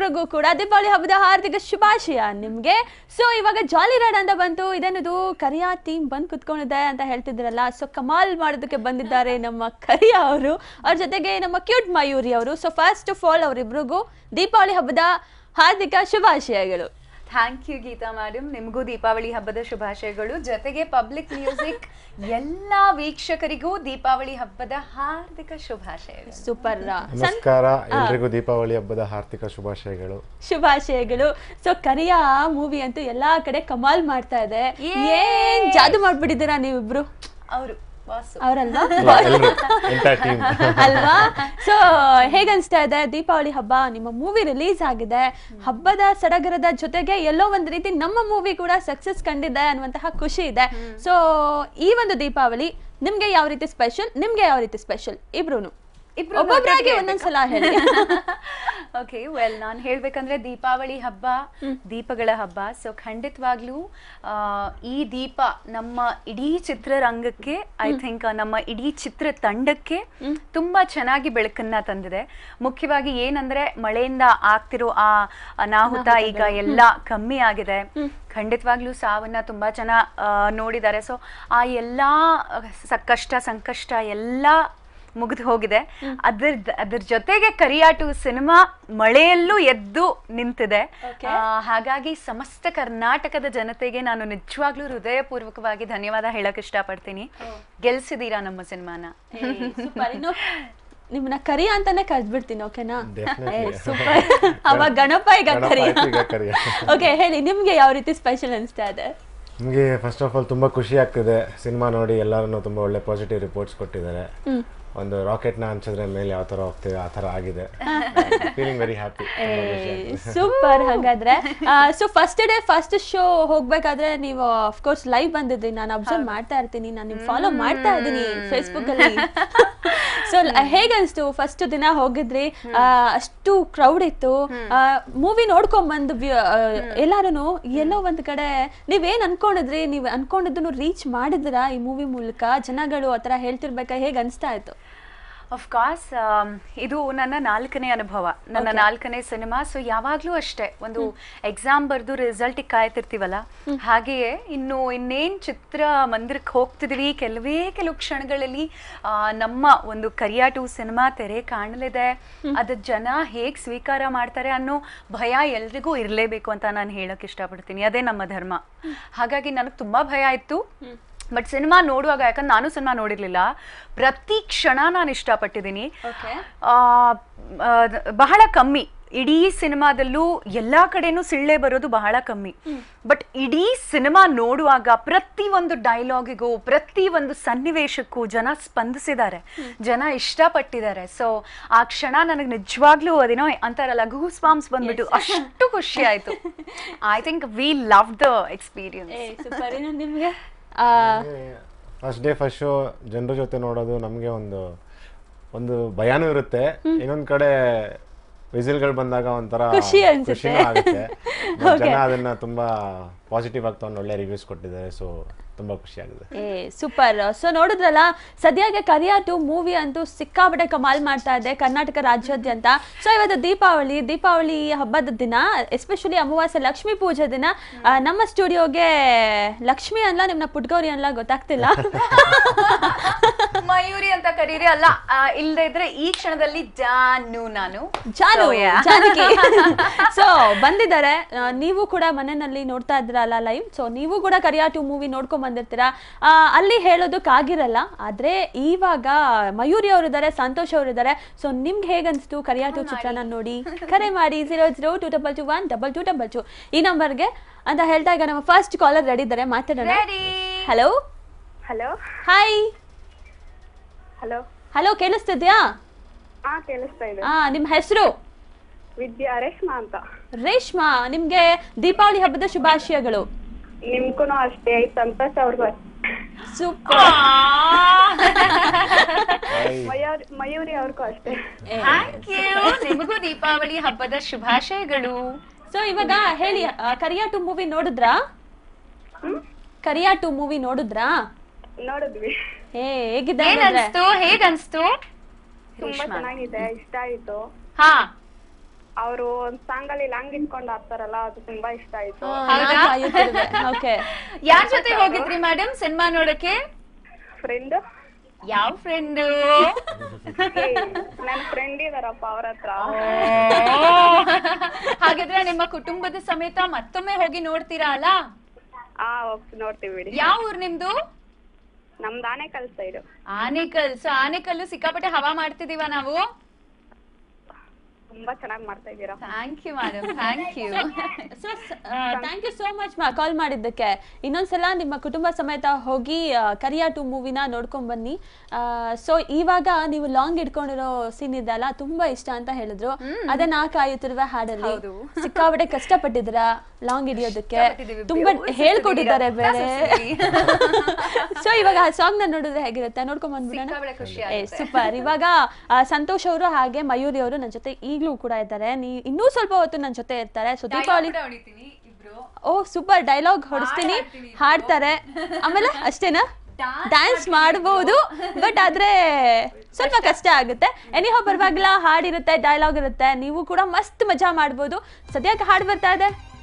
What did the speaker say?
ನಿಮ್ಮೆಲ್ಲರಿಗೂ ಕೂಡ ದೀಪಾವಳಿ ಹಬ್ಬದ ಹಾರ್ದಿಕ ಶುಭಾಶಯ ನಿಮ್ಗೆ ಸೊ ಇವಾಗ ಜಾಲಿ ರೈಡ್ ಅಂತ ಬಂತು ಇದೇನದು ಕರಿಯಾ ಟೀಮ್ ಬಂದ್ ಕುತ್ಕೊಂಡಿದೆ ಅಂತ ಹೇಳ್ತಿದ್ರಲ್ಲ ಸೊ ಕಮಾಲ್ ಮಾಡೋದಕ್ಕೆ ಬಂದಿದ್ದಾರೆ ನಮ್ಮ ಕರಿಯಾ ಅವರು ಅವ್ರ ಜೊತೆಗೆ ನಮ್ಮ ಕ್ಯೂಟ್ ಮಯೂರಿ ಅವರು ಸೊ ಫಸ್ಟ್ ಆಫ್ ಆಲ್ ಅವರಿಬ್ರಿಗೂ ದೀಪಾವಳಿ ಹಬ್ಬದ ಹಾರ್ದಿಕ ಶುಭಾಶಯಗಳು ಥ್ಯಾಂಕ್ ಯು ಗೀತಾ ಮೇಡಮ್ ನಿಮಗೂ ದೀಪಾವಳಿ ಹಬ್ಬದ ಶುಭಾಶಯಗಳು ಜೊತೆಗೆ ಪಬ್ಲಿಕ್ ಮ್ಯೂಸಿಕ್ ಎಲ್ಲ ವೀಕ್ಷಕರಿಗೂ ದೀಪಾವಳಿ ಹಬ್ಬದ ಹಾರ್ದಿಕ ಶುಭಾಶಯಗಳು ಸೂಪರ್ ನಮಸ್ಕಾರ ಎಲ್ರಿಗೂ ದೀಪಾವಳಿ ಹಬ್ಬದ ಹಾರ್ದಿಕ ಶುಭಾಶಯಗಳು ಶುಭಾಶಯಗಳು ಸೊ ಕರಿಯಾ ಮೂವಿ ಅಂತೂ ಎಲ್ಲಾ ಕಡೆ ಕಮಾಲ್ ಮಾಡ್ತಾ ಇದೆ ಏನ್ ಜಾದು ಮಾಡ್ಬಿಟ್ಟಿದ್ದೀರಾ ನೀವಿಬ್ರು ಅವರು ವಾಸು ಅವರಲ್ವಾ ಎಲ್ರು ಎಂಟೈರ್ ಟೀಮ್ ಅಲ್ವಾ ಸೊ ಹೇಗನ್ಸ್ತಾ ಇದೆ ದೀಪಾವಳಿ ಹಬ್ಬ ನಿಮ್ಮ ಮೂವಿ ರಿಲೀಸ್ ಆಗಿದೆ ಹಬ್ಬದ ಸಡಗರದ ಜೊತೆಗೆ ಎಲ್ಲೋ ಒಂದ್ ರೀತಿ ನಮ್ಮ ಮೂವಿ ಕೂಡ ಸಕ್ಸಸ್ ಕಂಡಿದೆ ಅನ್ನುವಂತಹ ಖುಷಿ ಇದೆ ಸೊ ಈ ಒಂದು ದೀಪಾವಳಿ ನಿಮ್ಗೆ ಯಾವ ರೀತಿ ಸ್ಪೆಷಲ್ ನಿಮ್ಗೆ ಯಾವ ರೀತಿ ಸ್ಪೆಷಲ್ ಇಬ್ರುನು ಇಬ್ರು ಒಬ್ಬೊಬ್ಬರಾಗಿ ಒಂದೊಂದ್ಸಲ ಹೇಳಿ ಓಕೆ ವೆಲ್ ನಾನು ಹೇಳ್ಬೇಕಂದ್ರೆ ದೀಪಾವಳಿ ಹಬ್ಬ ದೀಪಗಳ ಹಬ್ಬ ಸೊ ಖಂಡಿತವಾಗ್ಲೂ ಆ, ಈ ದೀಪ ನಮ್ಮ ಇಡೀ ಚಿತ್ರರಂಗಕ್ಕೆ ಐ ಥಿಂಕ್ ನಮ್ಮ ಇಡೀ ಚಿತ್ರ ತಂಡಕ್ಕೆ ತುಂಬಾ ಚೆನ್ನಾಗಿ ಬೆಳಕನ್ನ ತಂದಿದೆ ಮುಖ್ಯವಾಗಿ ಏನಂದ್ರೆ ಮಳೆಯಿಂದ ಆಗ್ತಿರೋ ಆ ಅನಾಹುತ ಈಗ ಎಲ್ಲ ಕಮ್ಮಿ ಆಗಿದೆ ಖಂಡಿತವಾಗ್ಲೂ ಸಾವನ್ನ ತುಂಬಾ ಜನ ಆ, ನೋಡಿದ್ದಾರೆ ಸೊ ಆ ಎಲ್ಲ ಸ- ಕಷ್ಟ ಸಂಕಷ್ಟ ಎಲ್ಲ ಮುಗಿದು ಹೋಗಿದೆ ಅದ್ರ ಅದ್ರ ಜೊತೆಗೆ ಕರಿಯಾಟು ಸಿನಿಮಾ ಮಳೆಯಲ್ಲೂ ಎದ್ದು ನಿಂತಿದೆ Okay. ಆ, ಹಾಗಾಗಿ ಸಮಸ್ತ ಕರ್ನಾಟಕದ ಜನತೆಗೆ ನಾನು ನಿಜವಾಗ್ಲೂ ಹೃದಯಪೂರ್ವಕವಾಗಿ ಧನ್ಯವಾದ ಹೇಳಕ್ ಇಷ್ಟಪಡ್ತೀನಿ ಗೆಲ್ಸಿದೀರಾ ನಮ್ಮ ಸಿನಿಮಾನ ಸೂಪರ್ ಇನ್ನು ನಿಮ್ಮನ್ನ ಕರಿ ಅಂತಾನೆ ಕರ್ದ್ಬಿಡ್ತೀನಿ ಓಕೆನಾ Definitely. ಸೂಪರ್ ಅವಾಗ ಗಣಪ ಈಗ ಗಣಪ ಕರಿ ಆಯ್ತು, ಈಗ ಕರಿ. ಓಕೆ ಹೇಳಿ ನಿಮ್ಗೆ ಯಾವ ರೀತಿ ಸ್ಪೆಷಲ್ ಅನಿಸ್ತಾ ಇದೆ ನಿಮಗೆ ಫಸ್ಟ್ ಆಫ್ ಆಲ್ ತುಂಬ ಖುಷಿ ಆಗ್ತಿದೆ ಸಿನಿಮಾ ನೋಡಿ ಎಲ್ಲರೂ ತುಂಬ ಒಳ್ಳೆ ಪಾಸಿಟಿವ್ ರಿಪೋರ್ಟ್ಸ್ ಕೊಟ್ಟಿದ್ದಾರೆ ಒಂದು ರಾಕೆಟ್ನ ಹಂಚಿದ್ರೆ ಮೇಲೆ ಯಾವ ಥರ ಹೋಗ್ತೀವಿ ಆ ಥರ ಆಗಿದೆ ಫೀಲಿಂಗ್ ವೆರಿ ಹ್ಯಾಪಿ ಸೂಪರ್ ಹಾಗಾದ್ರೆ so first day first show ಹೋಗ್ಬೇಕಾದ್ರೆ ನೀವು ಅಫ್ಕೋರ್ಸ್ ಲೈವ್ ಬಂದಿದ್ರಿ ನಾನು ಅಬ್ಸರ್ವ್ ಮಾಡ್ತಾ ಇರ್ತೀನಿ ನಾನು ನಿಮ್ ಫಾಲೋ ಮಾಡ್ತಾ ಇದ್ದೀನಿ ಫೇಸ್ಬುಕ್ ಅಲ್ಲಿ ಸೊ ಹೇಗನ್ಸ್ತು ಫಸ್ಟ್ ದಿನ ಹೋಗಿದ್ರಿ ಆ, ಅಷ್ಟು ಕ್ರೌಡ್ ಇತ್ತು ಮೂವಿ ನೋಡ್ಕೊಂಡ್ ಬಂದು ಎಲ್ಲಾರು ಎಲ್ಲೋ ಒಂದ್ ಕಡೆ ನೀವೇನ್ ಅನ್ಕೊಂಡಿದ್ರಿ ನೀವ್ ಅನ್ಕೊಂಡಿದ್ದನ್ನು ರೀಚ್ ಮಾಡಿದ್ರಾ ಈ ಮೂವಿ ಮೂಲಕ ಜನಗಳು ಆತರ ಹೇಳ್ತಿರ್ಬೇಕಾ ಹೇಗ್ ಅನ್ಸ್ತಾ ಇತ್ತು ಕೋರ್ಸ್ ಇದು ನನ್ನ ನಾಲ್ಕನೇ ಅನುಭವ ನನ್ನ ನಾಲ್ಕನೇ ಸಿನಿಮಾ ಸೊ ಯಾವಾಗ್ಲೂ ಅಷ್ಟೇ ಒಂದು ಎಕ್ಸಾಮ್ ಬರೆದು ರಿಸಲ್ಟಿಗೆ ಕಾಯ್ತಿರ್ತೀವಲ್ಲ ಹಾಗೆಯೇ ಇನ್ನು ಇನ್ನೇನ್ ಚಿತ್ರ ಮಂದಿರಕ್ಕೆ ಹೋಗ್ತಿದ್ವಿ ಕೆಲವೇ ಕೆಲವು ಕ್ಷಣಗಳಲ್ಲಿ ಆ, ನಮ್ಮ ಒಂದು ಕರಿಯಾಟು ಸಿನಿಮಾ ತೆರೆ ಕಾಣಲಿದೆ ಅದ ಜನ ಹೇಗ್ ಸ್ವೀಕಾರ ಮಾಡ್ತಾರೆ ಅನ್ನೋ ಭಯ ಎಲ್ರಿಗೂ ಇರಲೇಬೇಕು ಅಂತ ನಾನು ಹೇಳಕ್ ಇಷ್ಟಪಡ್ತೀನಿ ಅದೇ ನಮ್ಮ ಧರ್ಮ ಹಾಗಾಗಿ ನನಗೆ ತುಂಬಾ ಭಯ ಇತ್ತು ಬಟ್ ಸಿನಿಮಾ ನೋಡುವಾಗ ಯಾಕಂದ್ರೆ ನಾನು ಸಿನಿಮಾ ನೋಡಿರ್ಲಿಲ್ಲ ಪ್ರತಿ ಕ್ಷಣ ನಾನು ಇಷ್ಟಪಟ್ಟಿದ್ದೀನಿ Okay. ಆ, ಆ, ಬಹಳ ಕಮ್ಮಿ ಇಡೀ ಸಿನಿಮಾದಲ್ಲೂ ಎಲ್ಲಾ ಕಡೆನೂ ಸಿಳ್ಳೆ ಬರೋದು ಬಹಳ ಕಮ್ಮಿ ಬಟ್ ಇಡೀ ಸಿನಿಮಾ ನೋಡುವಾಗ ಪ್ರತಿ ಒಂದು ಡೈಲಾಗಿಗೂ ಪ್ರತಿ ಒಂದು ಸನ್ನಿವೇಶಕ್ಕೂ ಜನ ಸ್ಪಂದಿಸಿದ್ದಾರೆ ಜನ ಇಷ್ಟಪಟ್ಟಿದ್ದಾರೆ ಸೊ ಆ ಕ್ಷಣ ನನಗೆ ನಿಜವಾಗ್ಲೂ ಅದೇನೋ ಅಂತಾರಲ್ಲ ಗೂಸ್ ಬಾಂಬ್ಸ್ ಬಂದ್ಬಿಟ್ಟು ಅಷ್ಟು ಖುಷಿ ಆಯ್ತು I think we love the experience super ಇನ್ನು ನಿಮ್ಗೆ ಫಸ್ಟ್ ಡೇ ಫಸ್ಟ್ ಶೋ ಜನರ ಜೊತೆ ನೋಡೋದು ನಮಗೆ ಒಂದು ಒಂದು ಭಯನೂ ಇರುತ್ತೆ ಇನ್ನೊಂದ್ ಕಡೆ ವಿಸಿಲ್ಗಳು ಬಂದಾಗ ಒಂಥರ ಖುಷಿ ಅನ್ಸುತ್ತೆ. ಖುಷಿನೂ ಆಗುತ್ತೆ But ಜನ ಅದನ್ನ ತುಂಬಾ ಪಾಸಿಟಿವ್ ಆಗಿ ತಗೊಂಡು ಒಳ್ಳೆ ರಿವ್ಯೂಸ್ ಕೊಟ್ಟಿದ್ದಾರೆ ಸೊ ತುಂಬಾ ಖುಷಿ ಆಗಿದೆ ಏ ಸೂಪರ್ ಸೊ ನೋಡಿದ್ರಲ್ಲ ಸದ್ಯಕ್ಕೆ ಕರಿಯಾ ಟು ಮೂವಿ ಅಂತೂ ಸಿಕ್ಕಾಪಟ್ಟೆ ಕಮಾಲ್ ಮಾಡ್ತಾ ಇದೆ ಕರ್ನಾಟಕ ರಾಜ್ಯಾದ್ಯಂತ ಸೊ ಇವತ್ತು ದೀಪಾವಳಿ ದೀಪಾವಳಿ ಹಬ್ಬದ ದಿನ ಎಸ್ಪೆಷಲಿ ಅಮಾವಾಸ್ಯೆ ಲಕ್ಷ್ಮೀ ಪೂಜೆ ದಿನ ಆ, ನಮ್ಮ ಸ್ಟುಡಿಯೋಗೆ ಲಕ್ಷ್ಮಿ ಅನ್ಲ ನಿಮ್ನ ಪುಟ್ಗೌರಿ ಅನ್ಲ ಗೊತ್ತಾಗ್ತಿಲ್ಲ ಮಯೂರಿ ಅಂತ ಕರೀರಿ ಅಲ್ಲ ಆ, ಇಲ್ದೇ ಇದ್ರೆ ಈ ಕ್ಷಣದಲ್ಲಿ ಜಾನು ನಾನು ಜಾನು So, yeah. ಜಾನಕಿ ಸೊ ಬಂದಿದ್ದಾರೆ ಆ, ನೀವು ಕೂಡ ಮನೆಯಲ್ಲಿ ನೋಡ್ತಾ ಇದ್ರಲ್ಲ ಲೈವ್ ಸೊ ನೀವು ಕೂಡ ಕರಿಯಾ ಟು ಮೂವಿ ನೋಡ್ಕೊಂಡ್ ಬಂದಿರ್ತೀರಾ ಆ, ಅಲ್ಲಿ ಹೇಳೋದಕ್ಕಾಗಿರಲ್ಲ ಆದ್ರೆ ಇವಾಗ ಮಯೂರಿ ಅವರಿದ್ದಾರೆ ಸಂತೋಷ್ ಅವರಿದ್ದಾರೆ ಸೊ ನಿಮ್ಗೆ ಹೇಗನ್ಸ್ತು ಕರಿಯಾ ಟು ಚಿತ್ರನ ನೋಡಿ ಕರೆ ಮಾಡಿ zero zero two double two one double two double two ಈ ನಂಬರ್ಗೆ ಅಂತ ಹೇಳ್ತಾ ಈಗ ನಮ್ಮ ಫಸ್ಟ್ ಕಾಲರ್ ರೆಡಿ ಇದ್ದಾರೆ ಮಾತಾಡೋಣ Ready. Hello hello hi hello hello ಕೇಳಿಸ್ತಿದ್ಯಾ ಹಾ ಕೇಳಿಸ್ತಾ ಇದೆ ಆ ನಿಮ್ಮ ಹೆಸರು ವಿದ್ಯಾ ರೇಷ್ಮಾ ಅಂತ ರೇಷ್ಮಾ ನಿಮ್ಗೆ ದೀಪಾವಳಿ ಹಬ್ಬದ ಶುಭಾಶಯಗಳು ನಿಮ್ಗೂ ಅಷ್ಟೇ ಸಂತೋಷ್ ಅವ್ರಿಗೂ ಅಷ್ಟೇ ಸೂಪರ್ ಮಯೂರ್ ಮಯೂರಿ ಅವ್ರಿಗೂ ಅಷ್ಟೇ Thank you. ನಿಮಗೂ ದೀಪಾವಳಿ ಹಬ್ಬದ ಶುಭಾಶಯಗಳು ಸೊ ಇವಾಗ ಹೇಳಿ ಆ, ಕರಿಯಾ ಟು ಮೂವಿ ನೋಡಿದ್ರಾ ಕರಿಯಾ ಟು ಮೂವಿ ನೋಡಿದ್ರಾ ನೋಡಿದ್ವಿ ಏ ಹೇಗಿದೆ ಏನ್ ಹಾಗಾದ್ರೆ? ಅನ್ಸ್ತು ಹೇಗ್ ಅನ್ಸ್ತು ತುಂಬಾ ಚೆನ್ನಾಗಿದೆ ಇಷ್ಟ ಆಯ್ತು ಹಾ ಅವರು ಒಂದ್ ಸಾಂಗ್ ಅಲ್ಲಿ ಲಾಂಗ್ ಇಟ್ಕೊಂಡು ಆಡ್ತಾರಲ್ಲ ಅದು ತುಂಬಾ ಇಷ್ಟ ಆಯ್ತು ಓಕೆ ಯಾರ್ ಜೊತೆ ಹೋಗಿದ್ರಿ ಮೇಡಮ್ ಸಿನಿಮಾ ನೋಡಕ್ಕೆ ಫ್ರೆಂಡ್ ಯಾವ ಫ್ರೆಂಡ್ ನನ್ನ ಫ್ರೆಂಡ್ ಇದಾರಪ್ಪ ಅವ್ರ ಹತ್ರ ಹಾಗಾದ್ರೆ ನಿಮ್ಮ ಕುಟುಂಬದ ಸಮೇತ ಮತ್ತೊಮ್ಮೆ ಹೋಗಿ ನೋಡ್ತೀರಾ ಅಲ್ಲ ಆ ಹೋಗ್ ನೋಡ್ತೀವಿ ಬಿಡಿ ಯಾವ ಊರ್ ನಿಮ್ದು ನಮ್ದು ಆನೆಕಲ್ ಸೈಡ್ ಆನೆಕಲ್ ಸೊ ಆನೆಕಲ್ಲು ಸಿಕ್ಕಾಪಟ್ಟೆ ಹವಾ ಮಾಡ್ತಿದೀವ ನಾವು ತುಂಬಾ ಚೆನ್ನಾಗಿ ಮಾಡ್ತಾ ಇದ್ದೀರಾ thank you madam thank you so thank you so much ಮಾ ಕಾಲ್ ಮಾಡಿದ್ದಕ್ಕೆ ಇನ್ನೊಂದ್ಸಲ ನಿಮ್ಮ ಕುಟುಂಬ ಸಮೇತ ಹೋಗಿ ಆ, ಕರಿಯಾ ಟು ಮೂವಿನ ನೋಡ್ಕೊಂಡ್ ಬನ್ನಿ ಸೊ ಇವಾಗ ನೀವು ಲಾಂಗ್ ಇಟ್ಕೊಂಡಿರೋ ಸೀನ್ ಇದೆ ಅಲ್ಲ ತುಂಬಾ ಇಷ್ಟ ಅಂತ ಹೇಳಿದ್ರು ಅದೇ ನಾ ಕಾಯುತ್ತಿರುವ ಹಾಡಲ್ಲಿ ಹೌದು. ಸಿಕ್ಕಾಪಟ್ಟೆ ಕಷ್ಟಪಟ್ಟಿದ್ರ ಲಾಂಗ್ ಹಿಡಿಯೋದಕ್ಕೆ ಕಷ್ಟಪಟ್ಟಿದ್ದೀವಿ. ತುಂಬಾ ಬೆವರು ಹೇಳ್ಕೊಟ್ಟಿದ್ದಾರೆ ಸುರಿಸಿದ್ದೀರಾ? ಬೇರೆ ಸೊ ಇವಾಗ ಆ ಸಾಂಗ್ ನ ನೋಡಿದ್ರೆ ಹೇಗಿರುತ್ತೆ ನೋಡ್ಕೊಂಡ್ ಬಂದ್ಬಿಡೋಣ ಸಿಕ್ಕಾಪಟ್ಟೆ ಖುಷಿ ಏ ಆಗುತ್ತೆ. ಸೂಪರ್ ಇವಾಗ ಆ, ಸಂತೋಷ್ ಅವರು ಹಾಗೆ ಮಯೂರಿ ಅವರು ನನ್ನ ಜೊತೆ ಈಗಲೂ ಕೂಡ ಇದ್ದಾರೆ ನೀ ಇನ್ನೂ ಸ್ವಲ್ಪ ಹೊತ್ತು ನನ್ನ ಜೊತೆ ಇರ್ತಾರೆ ಸೊ ದೀಪಾವಳಿ ಓ ಸೂಪರ್ ಡೈಲಾಗ್ ಹೊಡಿಸ್ತೀನಿ ಹಾಡ್ತೀನಿ ಇಬ್ರು. ಹಾಡ್ತಾರೆ ಆಮೇಲೆ ಅಷ್ಟೇನಾ Dance ಡ್ಯಾನ್ಸ್ ಮಾಡಬಹುದು ಬಟ್ ಆದ್ರೆ ಸ್ವಲ್ಪ ಕಷ್ಟ ಆಗುತ್ತೆ ಎನಿಹೋ ಪರವಾಗಿಲ್ಲ ಹಾಡಿರುತ್ತೆ ಡೈಲಾಗ್ ಇರುತ್ತೆ ನೀವು ಕೂಡ ಮಸ್ತ್ ಮಜಾ ಮಾಡ್ಬೋದು ಸದ್ಯಕ್ಕೆ ಹಾಡು ಬರ್ತಾ ಇದೆ